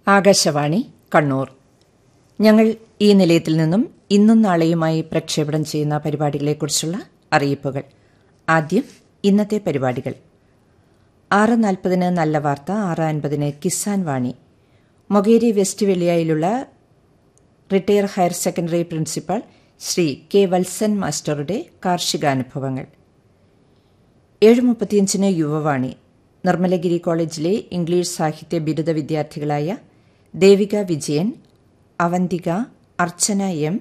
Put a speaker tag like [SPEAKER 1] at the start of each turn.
[SPEAKER 1] ആകാശവാണി കണ്ണൂർ ഞങ്ങൾ ഈ നിലയത്തിൽ നിന്നും ഇന്നും നാളെയുമായി പ്രക്ഷേപണം ചെയ്യുന്ന പരിപാടികളെക്കുറിച്ചുള്ള അറിയിപ്പുകൾ ആദ്യം ഇന്നത്തെ പരിപാടികൾ ആറ് നാൽപ്പതിന് നല്ല വാർത്ത ആറ് അൻപതിന് കിസാൻ വാണി മൊകേരി വെസ്റ്റ് വെള്ളിയായിലുള്ള retire higher secondary principal Shri K Valsan മാസ്റ്ററുടെ കാർഷികാനുഭവങ്ങൾ ഏഴ് മുപ്പത്തിയഞ്ചിന് യുവവാണി നിർമ്മലഗിരി കോളേജിലെ ഇംഗ്ലീഷ് സാഹിത്യ ബിരുദ വിദ്യാർത്ഥികളായ ദേവിക വിജയൻ അവന്തിക അർച്ചന എം